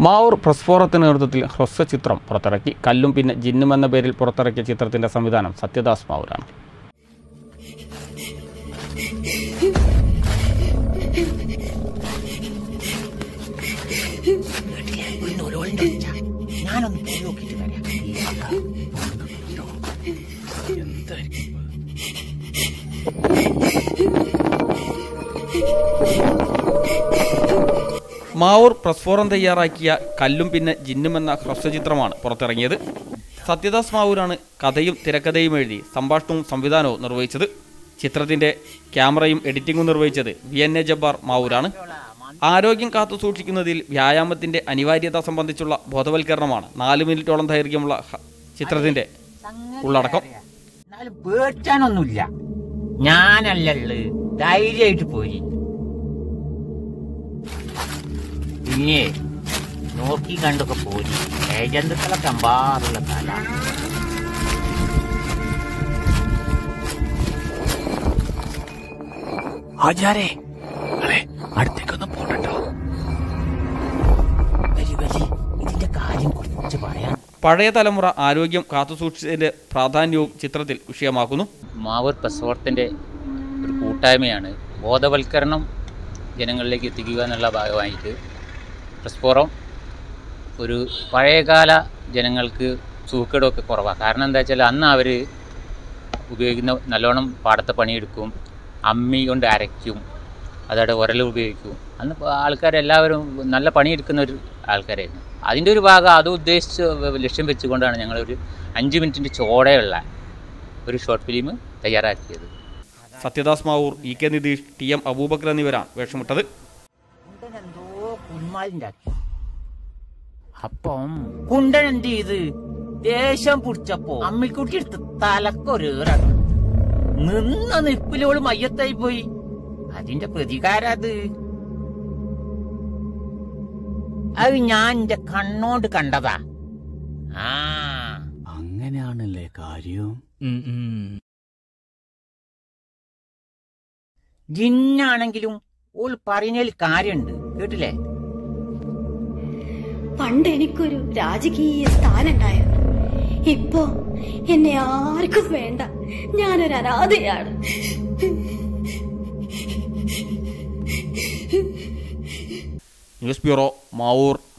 Mavoor press ഫോറത്തിന് നേതൃത്വത്തിൽ ഹ്രസ്വചിത്രം പുറത്തിറക്കി കല്ലും പിന്നെ ജിന്നും എന്ന പേരിൽ പുറത്തിറക്കിയ ചിത്രത്തിന്റെ സംവിധാനം സത്യദാസ് മാവൂരാണ് ഞാനൊന്ന് പോയി നോക്കിട്ട് വരാം മാവൂർ പ്രസ് ഫോറം തയ്യാറാക്കിയ കല്ലും പിന്നെ ജിന്നും എന്ന ഹ്രസ്വചിത്രമാണ് പുറത്തിറങ്ങിയത് സത്യദാസ് മാവൂരാണ് കഥയും തിരക്കഥയും എഴുതി സംഭാഷണവും സംവിധാനവും നിർവഹിച്ചത് ചിത്രത്തിന്റെ ക്യാമറയും എഡിറ്റിംഗും നിർവഹിച്ചത് വി എൻ എ ജബ്ബാർ മാവൂരാണ് ആരോഗ്യം കാത്തു സൂക്ഷിക്കുന്നതിൽ വ്യായാമത്തിന്റെ അനിവാര്യത സംബന്ധിച്ചുള്ള ബോധവൽക്കരണമാണ് നാല് മിനിറ്റോളം ദൈർഘ്യമുള്ള ഹ- ചിത്രത്തിന്റെ ഉള്ളടക്കം എന്നാലും പേടിച്ചാനൊന്നുമില്ല ഞാനല്ലള്ളു ധൈര്യമായിട്ട് പോരി പിന്നെ നോക്കി കണ്ടൊക്കെ പോരി ഏജന്തുക്കളൊക്കെ അമ്പാറുള്ള തല ആചാരേ അതെ അടുത്തേക്കൊന്നും പോകട്ടോ വരി വരി ഇതിന്റെ കാര്യം കുറച്ച് പറയാൻ പഴയ തലമുറ ആരോഗ്യം കാത്തുസൂക്ഷിച്ചതിന്റെ പ്രാധാന്യവും ചിത്രത്തിൽ വിഷയമാക്കുന്നു മാവൂർ പ്രസവത്തിൻ്റെ ഒരു കൂട്ടായ്മയാണ് ബോധവൽക്കരണം ജനങ്ങളിലേക്ക് എത്തിക്കുക എന്നുള്ള ഭാഗമായിട്ട് പ്രസ് ഫോറം ഒരു പഴയകാല ജനങ്ങൾക്ക് സൂക്കേടൊക്കെ കുറവാണ് കാരണം എന്താ വെച്ചാൽ അന്ന് അവർ ഉപയോഗിക്കുന്ന നല്ലോണം പാടത്തെ പണിയെടുക്കും അമ്മി കൊണ്ട് അരയ്ക്കും അതവിടെ ഉരൽ ഉപയോഗിക്കും അന്ന് ആൾക്കാരെല്ലാവരും നല്ല പണിയെടുക്കുന്ന ഒരു ആൾക്കാരായിരുന്നു അതിൻ്റെ ഒരു ഭാഗം അത് ഉദ്ദേശിച്ച് ലക്ഷ്യം വെച്ചുകൊണ്ടാണ് ഞങ്ങളൊരു അഞ്ച് മിനിറ്റിൻ്റെ ചോടയുള്ള ഒരു ഷോർട്ട് ഫിലിം തയ്യാറാക്കിയത് Sathyadas Mavoor E K Nitheesh T M Aboobacker എന്നിവരാണ് വേഷമിട്ടത് കുണ്ടൻ എന്തോ കുന്മാലുണ്ടാക്കി അപ്പം കുണ്ടൻ എന്ത് ചെയ്ത് ദേഷ്യം പിടിച്ചപ്പോ അമ്മിക്കുട്ടി എടുത്ത് തലക്കൊരേറാണ് നിന്ന നിപ്പിലോള് മയ്യത്തായി പോയി അതിന്റെ പ്രതികാരത് അത് ഞാൻ എന്റെ കണ്ണോണ്ട് കണ്ടതാ ആ അങ്ങനെയാണല്ലേ കാര്യം ജിന്നാണെങ്കിലും ഓൾ പറയുന്നതിൽ കാര്യണ്ട് കേട്ടില്ലേ പണ്ട് എനിക്കൊരു രാജകീയ സ്ഥാനം ഉണ്ടായിരുന്നു ഇപ്പോ എന്നെ ആർക്കും വേണ്ട ഞാനൊരു അനാഥയാണ് ന്യൂസ് ബ്യൂറോ മാവൂർ